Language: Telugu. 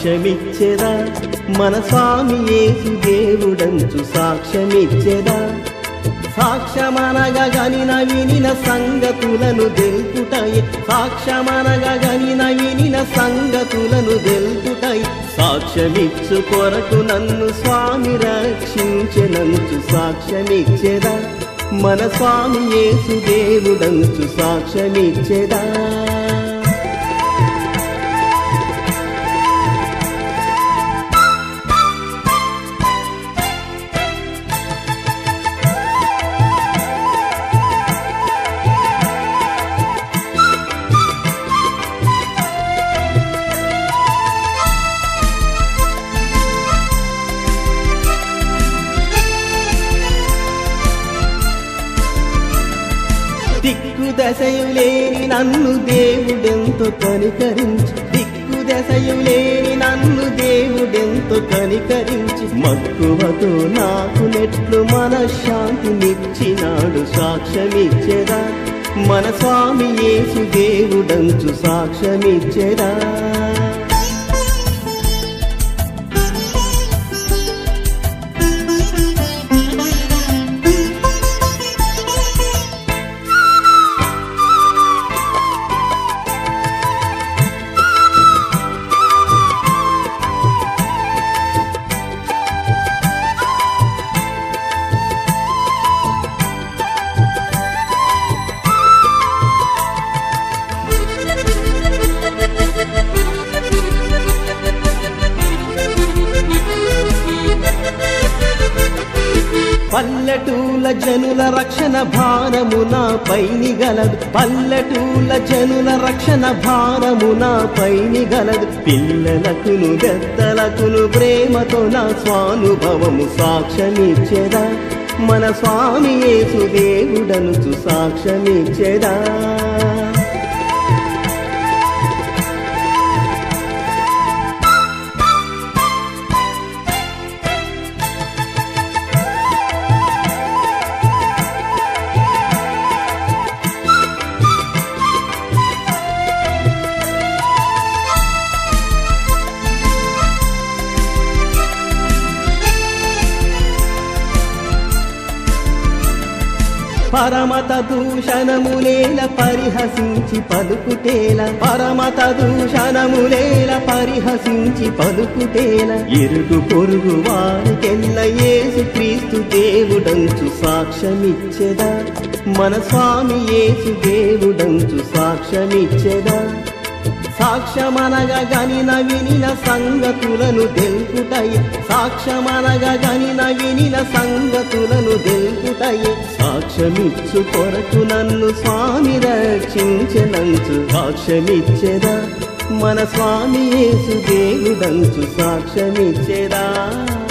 సాక్ష్యమిచ్చెదా మన స్వామి యేసు దేవుడంచు సాక్ష్యమిచ్చెదా సాక్ష్యమనగా గనిన వినిన సంగతులను తెలుపుటయే సాక్ష్యమనగా గనిన వినిన సంగతులను తెలుపుటయే సాక్ష్యమిచ్చు కొరకు నన్ను స్వామి రక్షించెనంచు సాక్ష్యమిచ్చెదా మన స్వామి యేసు దేవుడంచు సాక్ష్యమిచ్చెదా దిక్కు దశయు లేని నన్ను దేవుడెంతో కనికరించి దిక్కు దశయు లేని నన్ను దేవుడెంతో కనికరించి మక్కువతో నాకు నెట్లు మనశ్శాంతినిచ్చినాడు సాక్ష్యమిచ్చెదా మన స్వామి యేసు దేవుడంచు సాక్ష్యమిచ్చెదా పల్లెటూల జనుల రక్షణ భారమున పైని గలదు పల్లెటూల జనుల రక్షణ భారమున పైని గలదు పిల్లలకును పెద్దలకును ప్రేమతో నా స్వానుభవము సాక్ష్యమిచ్చెదా మన స్వామి యేసు దేవుడనుచు సాక్ష్యమిచ్చెదా పరమత దూషణములేల పరిహసించి పలుకుటేల పరమత దూషణములేల పరిహసించి పలుకుటేల ఇరుగు పొరుగు వారికెల్ల యేసు క్రీస్తు దేవుడంచు సాక్ష్యమిచ్చెదా మన స్వామి యేసు దేవుడంచు సాక్ష్యమిచ్చెదా సాక్ష్యమనగా గనిన వినిన సంగతులను తెలుపుటయి సాక్ష్యమనగా గనిన వినిన సంగతులను తెలుపుటయి సాక్ష్యమిచ్చు కొరకు నన్ను స్వామి రక్షించనంచు సాక్ష్యమిచ్చెదా మన స్వామి యేసు దేవుడంచు సాక్ష్యమిచ్చెదా